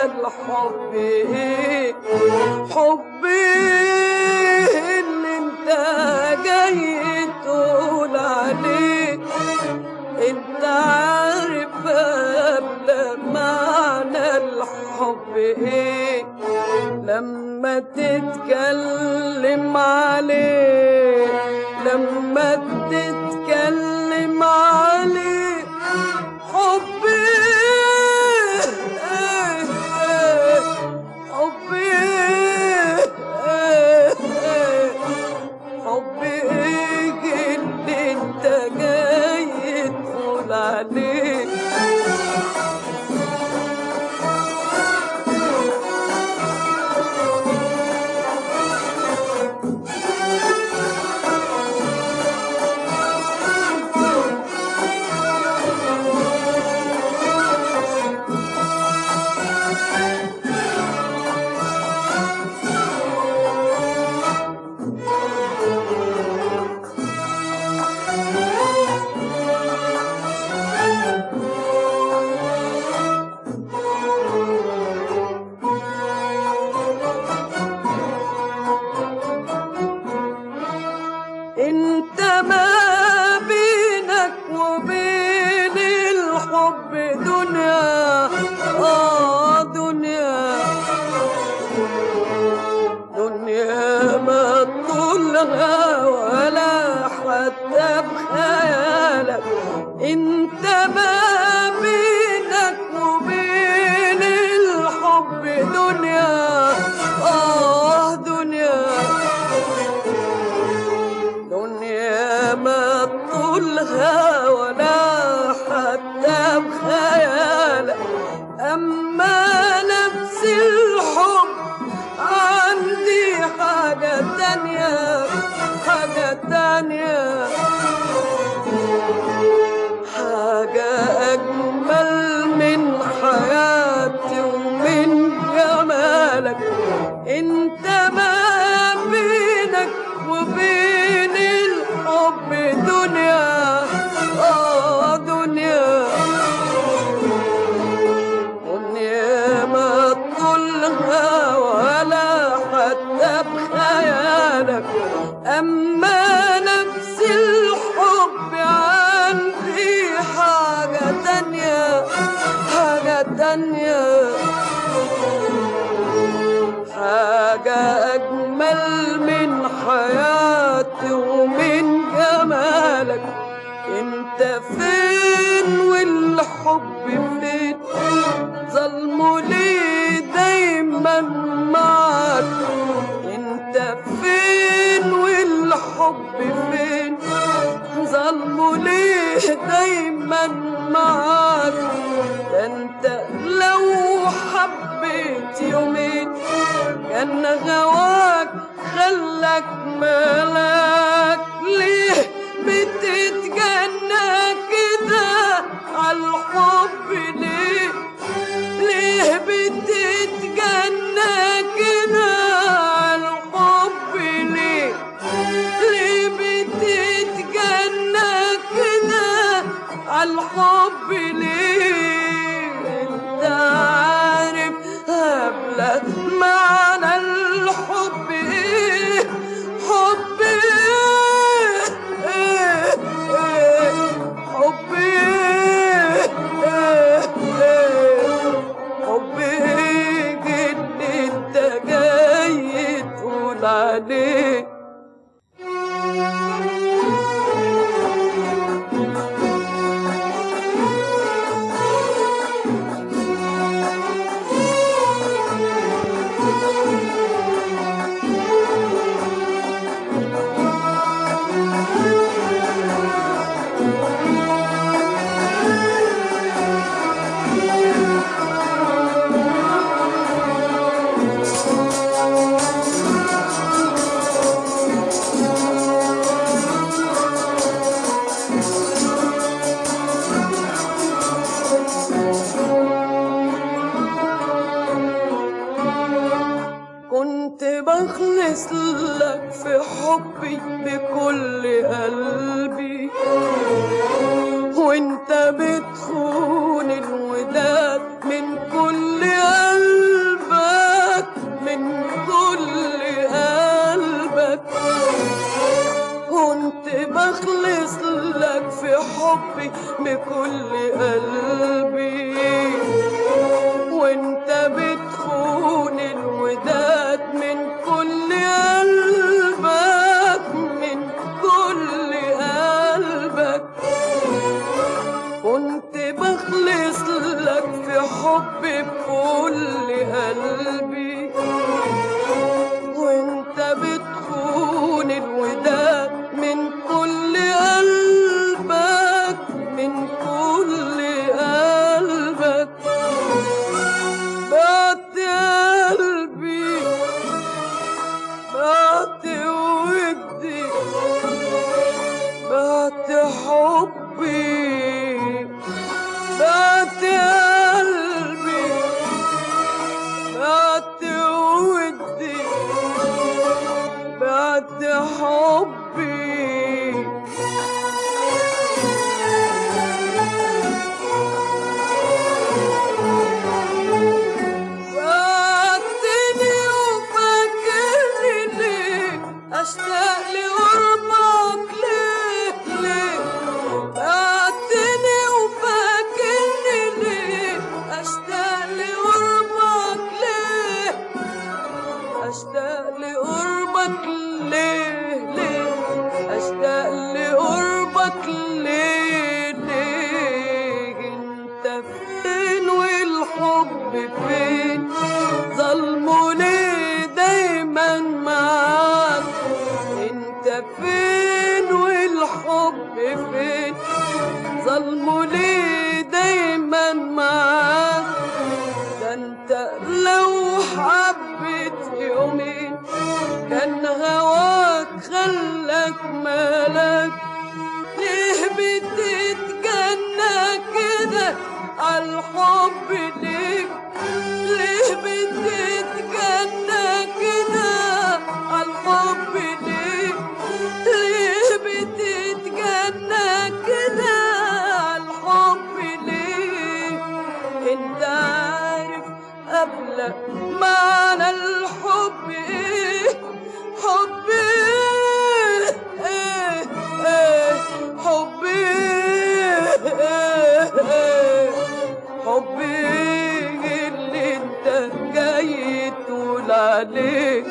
الحب ايه حب ايه اللي انت جاي تقول عليه انت عارف قبل معنى الحب ايه لما تتكلم عليه لما تتكلم عليه حبي إيه إيه حبي إيه إيه حبي ايه اللي انت جاي تقول عليه انت ما بينك وبين الحب دنيا اه دنيا دنيا ما طولها ولا حتى بخيالك انت ما بينك وبين الحب دنيا اه دنيا دنيا ما طولها ولا حتى بخيالك أما نفس الحب عندي حاجة تانية حاجة تانية حاجة أجمل من حياتي ومن جمالك انت ما بينك وبين الحب دنيا اه دنيا دنيا ما طولها ولا حتى بخيالك اما نفس الحب عندي حاجة تانية حاجة تانية حاجة أجمل من حياتي ومن جمالك انت فين والحب فين ظلمه ليه دايما معاك انت فين والحب فين ظلمه ليه دايما معاك ده انت لو حبيت يومين كان غواك خلك ملاك ليه بتتجنى كده عالحب ليه ليه بتتجنى كده عالحب ليه ليه بتتجنى كده عالحب ليه انت عارف قبل معنى الحب ايه حب ايه ايه ايه حب ايه ايه ايه حب ايه اللي انت جاي تقول عليه كنت بخلص لك في حبي بكل قلبي وانت بتخون الوداد من كل قلبي بخلص لك في حبي بكل قلبي وانت بتخون الوداد من كل قلبك من كل قلبك كنت بخلص لك في حبي بكل قلبي وانت بتخون الوداد من كل قلبك من كل قلبك بعت قلبي بعت ودي بعت حبي بعت قلبي بعت ودي بعت حبي فاتني وفاكرني ليه اشتاق لقربك ليه ليه فاتني وفاكرني ليه اشتاق لقربك ليه اشتاق لقربك ليه ليه اشتاق لقربك ليه ليه انت فين والحب فين ظلمه ليه دايما معاك انت فين والحب فين ظلمه ليه دايما معاك ده انت لو حبيت يومين كان هواك خلك مالك ليه بتتجنى كده عالحب ليك ليه بتتجنى كده عالحب ليك ليه بتتجنى كده عالحب ليك انت عارف قبل معنى الحب ايه حب ايه ايه ايه حب ايه ايه ايه حب ايه اللي انت جاي تقول عليه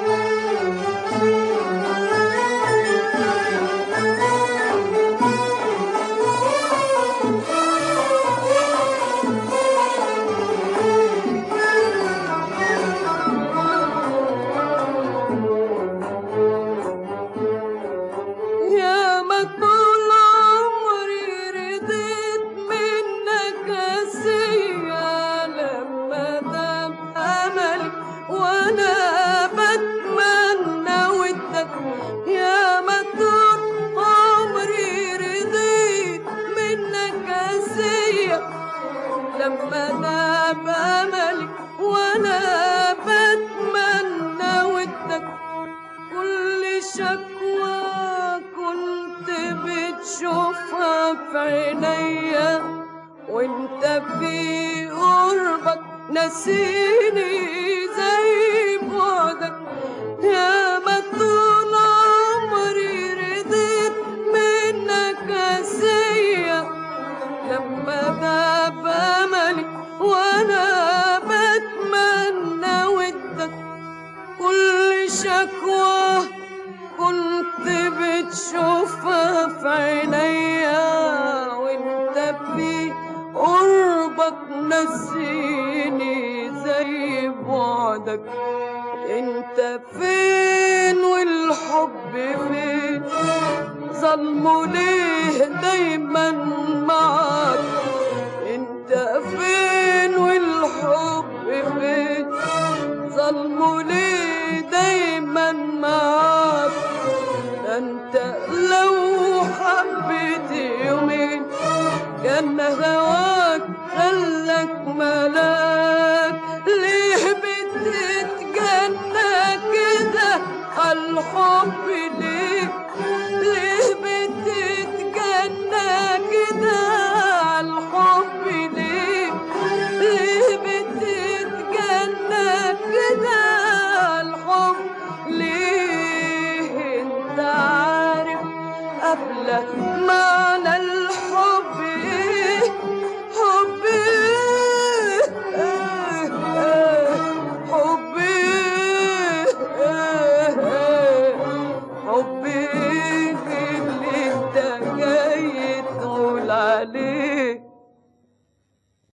يا ما طول عمري رضيت منك اسيا لما دام املي وانا بتمنى ودك يا ما طول عمري رضيت منك اسيا لما دام املي وانا بتمنى ودك كل شكوى كنت بتشوفها في عينيا وانت في قربك نسيني زي بعدك يا ما طول عمري رضيت منك اسيا لما غاب املي وانا بتمنى ودك كل شكوى كنت بتشوفها في عينيا وانت في قربك نسيني زي بعدك انت فين والحب فين ظلمه ليه دايما معاك انت فين والحب فين ظلمه ليه دايما معاك ده انت لو حبيت يومين كان هواك خلك ملاك ليه بتتجنى كده عالحب ليه ليه بتتجنى كده عالحب ليه ليه بتتجنى كده عالحب ليه انت عارف قبله معنى